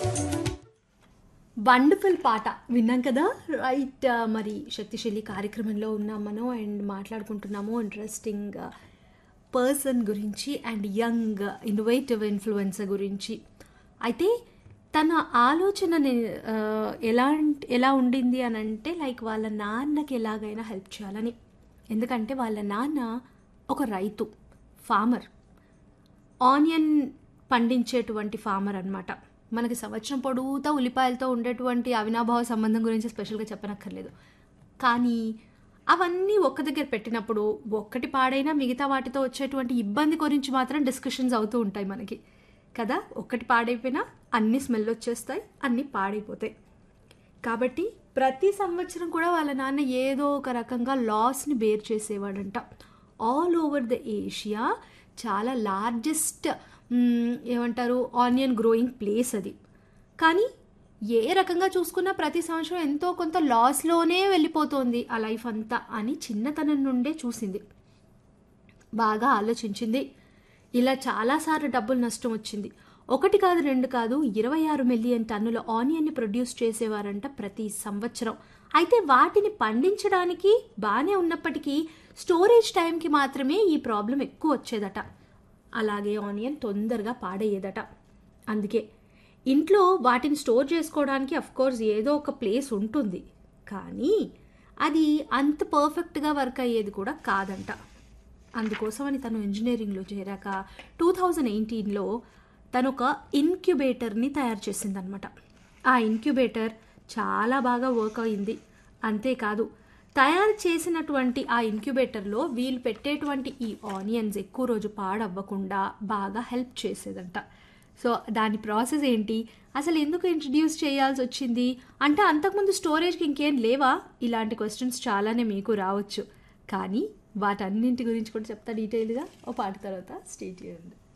wonderful పాట విన్నాం కదా రైట్ మరి శక్తిశైలి కార్యక్రమంలో ఉన్నాం మనం అండ్ మాట్లాడుకుంటున్నాము ఇంట్రెస్టింగ్ పర్సన్ గురించి అండ్ యంగ్ ఇన్నోవేటివ్ ఇన్ఫ్లుయెన్సర్ గురించి అయితే తన ఆలోచన ఎలా ఎలా ఉండింది అని అంటే లైక్ వాళ్ళ నాన్నకి ఎలాగైనా హెల్ప్ చేయాలని ఎందుకంటే వాళ్ళ నాన్న ఒక రైతు ఫార్మర్ ఆనియన్ పండించేటువంటి ఫార్మర్ అనమాట మనకి సంవత్సరం పొడుగుతా ఉల్లిపాయలతో ఉండేటువంటి అవినాభావ సంబంధం గురించి స్పెషల్గా చెప్పనక్కర్లేదు కానీ అవన్నీ ఒక్క దగ్గర పెట్టినప్పుడు ఒక్కటి పాడైనా మిగతా వాటితో వచ్చేటువంటి ఇబ్బంది గురించి మాత్రం డిస్కషన్స్ అవుతూ ఉంటాయి మనకి కదా ఒక్కటి పాడైపోయినా అన్ని స్మెల్ వచ్చేస్తాయి అన్నీ పాడైపోతాయి కాబట్టి ప్రతి సంవత్సరం కూడా వాళ్ళ నాన్న ఏదో ఒక రకంగా లాస్ని బేర్ చేసేవాడంట ఆల్ ఓవర్ ద ఏషియా చాలా లార్జెస్ట్ ఏమంటారు ఆనియన్ గ్రోయింగ్ ప్లేస్ అది కానీ ఏ రకంగా చూసుకున్నా ప్రతి సంవత్సరం ఎంతో కొంత లాస్లోనే వెళ్ళిపోతుంది ఆ లైఫ్ అంతా అని చిన్నతనం నుండే చూసింది బాగా ఆలోచించింది ఇలా చాలాసార్లు డబ్బులు నష్టం వచ్చింది ఒకటి కాదు రెండు కాదు ఇరవై ఆరు మిలియన్ టన్నుల ఆనియన్ని ప్రొడ్యూస్ చేసేవారంట ప్రతి సంవత్సరం అయితే వాటిని పండించడానికి బాగానే ఉన్నప్పటికీ స్టోరేజ్ టైంకి మాత్రమే ఈ ప్రాబ్లం ఎక్కువ వచ్చేదట అలాగే ఆనియన్ తొందరగా పాడయ్యేదట అందుకే ఇంట్లో వాటిని స్టోర్ చేసుకోవడానికి కోర్స్ ఏదో ఒక ప్లేస్ ఉంటుంది కానీ అది అంత పర్ఫెక్ట్గా వర్క్ అయ్యేది కూడా కాదంట అందుకోసమని తను ఇంజనీరింగ్లో చేరాక టూ థౌజండ్ ఎయిటీన్లో తను ఒక ఇన్క్యుబేటర్ని తయారు చేసిందనమాట ఆ ఇన్క్యుబేటర్ చాలా బాగా వర్క్ అయింది అంతేకాదు తయారు చేసినటువంటి ఆ ఇన్క్యుబేటర్లో వీళ్ళు పెట్టేటువంటి ఈ ఆనియన్స్ ఎక్కువ రోజు పాడవ్వకుండా బాగా హెల్ప్ చేసేదంట సో దాని ప్రాసెస్ ఏంటి అసలు ఎందుకు ఇంట్రడ్యూస్ చేయాల్సి వచ్చింది అంటే అంతకుముందు స్టోరేజ్కి ఇంకేం లేవా ఇలాంటి క్వశ్చన్స్ చాలానే మీకు రావచ్చు కానీ వాటన్నింటి గురించి కూడా చెప్తా డీటెయిల్గా ఓ పాట తర్వాత స్టేట్ చేయండి